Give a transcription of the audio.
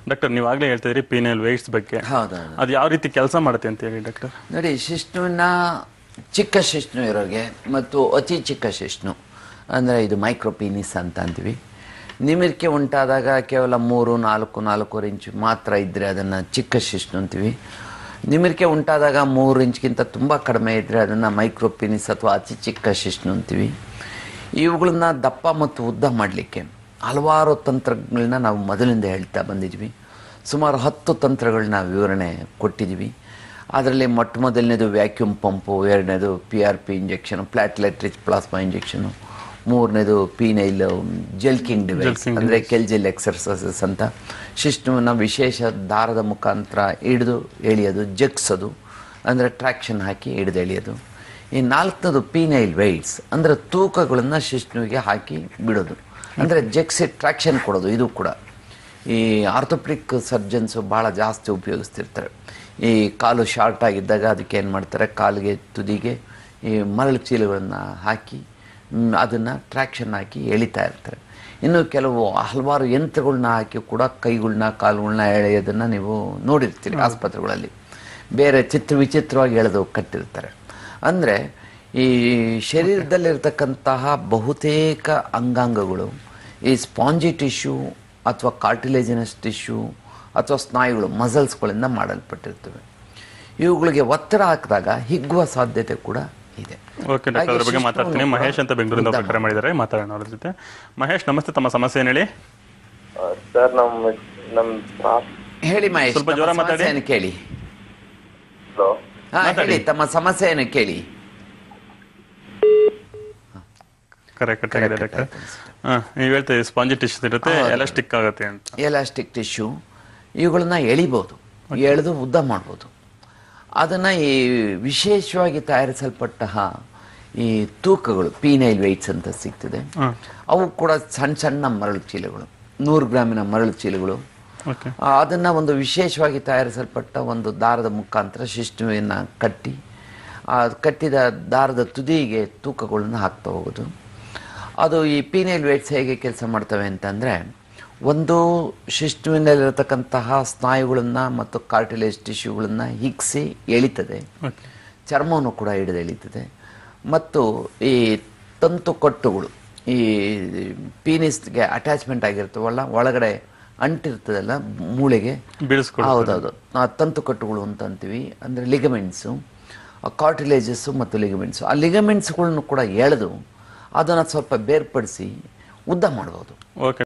Doctor ನೀವು ಆಗ್ಲೇ ಹೇಳ್ತಾ ಇದ್ರಿ ಪೀನಲ್ ವೇಟ್ಸ್ ಬಗ್ಗೆ ಹೌದೌದು ಅದು ಯಾವ ರೀತಿ ಕೆಲಸ ಮಾಡುತ್ತೆ ಅಂತ ಹೇಳಿ ಡಾಕ್ಟರ್ ನೋಡಿ ಶಿಶ್ನುವಿನ ಚಿಕ್ಕ ಶಿಶ್ನು ಇರೋರಿಗೆ ಮತ್ತು ಅತಿ ಚಿಕ್ಕ ಶಿಶ್ನು ಅಂದರೆ ಇದು ಮೈಕ್ರೋಪೀನಿಸ್ ಅಂತ ಅಂತೀವಿ ನಿಮಿರಿಕೆ ಉಂಟಾದಾಗ ಕೇವಲ ಮೂರು ನಾಲ್ಕು ನಾಲ್ಕೂವರೆ ಇಂಚು ಮಾತ್ರ ಇದ್ದರೆ ಅದನ್ನು ಚಿಕ್ಕ ಶಿಶ್ನು ಅಂತೀವಿ ನಿಮಿರಿಕೆ ಉಂಟಾದಾಗ ಮೂರು ಇಂಚ್ಗಿಂತ ತುಂಬ ಕಡಿಮೆ ಇದ್ದರೆ ಅದನ್ನು ಮೈಕ್ರೋಪೀನಿಸ್ ಅಥವಾ ಅತಿ ಚಿಕ್ಕ ಶಿಶ್ನು ಅಂತೀವಿ ಇವುಗಳನ್ನ ದಪ್ಪ ಮತ್ತು ಉದ್ದ ಮಾಡಲಿಕ್ಕೆ ಹಲವಾರು ತಂತ್ರಗಳನ್ನ ನಾವು ಮೊದಲಿಂದ ಹೇಳ್ತಾ ಬಂದಿದ್ವಿ ಸುಮಾರು ಹತ್ತು ತಂತ್ರಗಳನ್ನ ವಿವರಣೆ ಕೊಟ್ಟಿದ್ವಿ ಅದರಲ್ಲಿ ಮೊಟ್ಟ ಮೊದಲನೇದು ವ್ಯಾಕ್ಯೂಮ್ ಪಂಪು ಎರಡನೇದು P R P injection platelet rich plasma injection ಮೂರನೇದು ಪೀನೈಲ್ ಜೆಲ್ಕಿಂಗ್ ಡಿವೈಸ್ ಅಂದರೆ ಕೆಲ್ಜೆಲ್ ಎಕ್ಸರ್ಸೈಸಸ್ ಅಂತ ಶಿಶ್ನುವನ್ನು ವಿಶೇಷ ದಾರದ ಮುಖಾಂತರ ಹಿಡಿದು ಎಳೆಯೋದು ಜಗ್ಸೋದು ಅಂದರೆ ಟ್ರ್ಯಾಕ್ಷನ್ ಹಾಕಿ ಹಿಡಿದು ಎಳೆಯೋದು ಈ ನಾಲ್ಕನೇದು ಪೀನೈಲ್ ವೆಯ್ಟ್ಸ್ ಅಂದರೆ ತೂಕಗಳನ್ನು ಶಿಶ್ನುವಿಗೆ ಹಾಕಿ ಬಿಡೋದು ಅಂದರೆ ಜಗ್ಸಿ ಟ್ರ್ಯಾಕ್ಷನ್ ಕೊಡೋದು ಇದು ಕೂಡ ಈ ಆರ್ಥೋಪ್ಲಿಕ್ ಸರ್ಜನ್ಸು ಭಾಳ ಜಾಸ್ತಿ ಉಪಯೋಗಿಸ್ತಿರ್ತಾರೆ ಈ ಕಾಲು ಶಾರ್ಟ್ ಆಗಿದ್ದಾಗ ಅದಕ್ಕೆ ಏನು ಮಾಡ್ತಾರೆ ಕಾಲಿಗೆ ತುದಿಗೆ ಈ ಮರಳು ಚೀಲಗಳನ್ನು ಹಾಕಿ ಅದನ್ನು ಟ್ರ್ಯಾಕ್ಷನ್ ಹಾಕಿ ಎಳಿತಾ ಇರ್ತಾರೆ ಇನ್ನು ಕೆಲವು ಹಲವಾರು ಯಂತ್ರಗಳನ್ನ ಹಾಕಿ ಕೂಡ ಕೈಗಳ್ನ ಕಾಲುಗಳನ್ನ ಎಳೆಯೋದನ್ನು ನೀವು ನೋಡಿರ್ತೀರಿ ಆಸ್ಪತ್ರೆಗಳಲ್ಲಿ ಬೇರೆ ಚಿತ್ರ ವಿಚಿತ್ರವಾಗಿ ಎಳೆದು ಕಟ್ಟಿರ್ತಾರೆ ಅಂದರೆ ಈ ಶರೀರದಲ್ಲಿರ್ತಕ್ಕಂತಹ ಬಹುತೇಕ ಅಂಗಾಂಗಗಳು ಈ ಸ್ಪಾಂಜಿ ಟಿಶ್ಯೂ ಅಥವಾ ಕಾರ್ಟಿಲೇಜಿನಸ್ ಟಿಶ್ಯೂ ಅಥವಾ ಸ್ನಾಯುಗಳು ಮಸಲ್ಸ್ಗಳಿಂದ ಮಾಡಲ್ಪಟ್ಟಿರ್ತವೆ ಇವುಗಳಿಗೆ ಒತ್ತಡ ಹಾಕಿದಾಗ ಹಿಗ್ಗುವ ಸಾಧ್ಯತೆ ಕೂಡ ಇದೆ ಓಕೆ ಡಾಕ್ಟರ್ ಅದ್ರ ಬಗ್ಗೆ ಮಾತಾಡ್ತೀನಿ ಮಹೇಶ್ ಅಂತ ಬೆಂಗಳೂರಿಂದ ಒಬ್ರು ಕರೆ ಮಾಡಿದ್ದಾರೆ ಮಾತಾಡೋಣ ಅವ್ರ ಜೊತೆ ಮಹೇಶ್ ನಮಸ್ತೆ ತಮ್ಮ ಸಮಸ್ಯೆ ಏನು ಹೇಳಿ ಸರ್ ನಮ್ಮ ನಮ್ಮ ಹೇಳಿ ಮಹೇಶ್ ಸ್ವಲ್ಪ ತಮ್ಮ ಜೋರ ಮಾತಾಡಿ. ಸಮಸ್ಯೆಯನ್ನು ಕೇಳಿ ಹಲೋ ಹಾ ಮಾತಾಡಿ. ಹೇಳಿ ತಮ್ಮ ಸಮಸ್ಯೆಯನ್ನು ಕೇಳಿ ಕರೆ ಕಟ್ ಆಗಿದೆ ಡಾಕ್ಟರ್ ಹಾಂ ನೀವು ಹೇಳ್ತಾ ಇದ್ದೀವಿ ಸ್ಪಾಂಜಿ ಟಿಶ್ಯೂಸ್ ಇರುತ್ತೆ ಎಲ್ಲ ಸ್ಟಿಕ್ ಆಗುತ್ತೆ ಅಂತ ಎಲಾಸ್ಟಿಕ್ ಟಿಶ್ಯೂ ಇವುಗಳನ್ನ ಎಳಿಬೋದು ಎಳೆದು ಉದ್ದ ಮಾಡ್ಬೋದು ಅದನ್ನು ಈ ವಿಶೇಷವಾಗಿ ತಯಾರಿಸಲ್ಪಟ್ಟ ಈ ತೂಕಗಳು ಪೀನೈಲ್ ವೆಯ್ಟ್ಸ್ ಅಂತ ಸಿಗ್ತದೆ ಹಾಂ ಅವು ಕೂಡ ಸಣ್ಣ ಸಣ್ಣ ಮರಳು ಚೀಲಗಳು ನೂರು ಗ್ರಾಮಿನ ಮರಳು ಚೀಲಗಳು ಓಕೆ ಆ, ಅದನ್ನ ಒಂದು ವಿಶೇಷವಾಗಿ ತಯಾರಿಸಲ್ಪಟ್ಟ ಒಂದು ದಾರದ ಮುಖಾಂತರ ಶಿಶ್ನುವಿನ ಕಟ್ಟಿ ಆ ಕಟ್ಟಿದ ದಾರದ ತುದಿಗೆ ತೂಕಗಳನ್ನು ಹಾಕ್ತಾ ಹೋಗೋದು ಅದು ಈ ಪೀನೈಲ್ ವೇಟ್ಸ್ ಹೇಗೆ ಕೆಲಸ ಮಾಡ್ತವೆ ಅಂತಂದರೆ ಒಂದು ಶಿಶ್ನುವಿನಲ್ಲಿರತಕ್ಕಂತಹ ಸ್ನಾಯುಗಳನ್ನು ಮತ್ತು ಕಾರ್ಟಿಲೇಜ್ ಟಿಶ್ಯೂಗಳನ್ನು ಹಿಗ್ಸಿ ಎಳಿತದೆ ಓಕೆ ಚರ್ಮವನ್ನು ಕೂಡ ಹಿಡಿದು ಎಳೀತದೆ ಮತ್ತು ಈ ತಂತು ಕಟ್ಟುಗಳು ಈ ಪೀನಿಸ್ಗೆ ಅಟ್ಯಾಚ್ಮೆಂಟ್ ಆಗಿರ್ತವಲ್ಲ ಒಳಗಡೆ ಅಂಟಿರ್ತದಲ್ಲ ಮೂಳೆಗೆ ಬೀಳಿಸ್ಕೊಡು ಹೌದೌದು ಆ ತಂತು ಕಟ್ಟುಗಳು ಅಂತ ಅಂತೀವಿ ಅಂದರೆ ಲಿಗಮೆಂಟ್ಸು ಕಾರ್ಟಿಲೇಜಸ್ಸು ಮತ್ತು ಲಿಗಮೆಂಟ್ಸು ಆ ಲಿಗಮೆಂಟ್ಸ್ಗಳನ್ನು ಕೂಡ ಎಳೆದು ಅದನ್ನು ಸ್ವಲ್ಪ ಬೇರ್ಪಡಿಸಿ ಉದ್ದ ಮಾಡ್ಬೋದು ಓಕೆ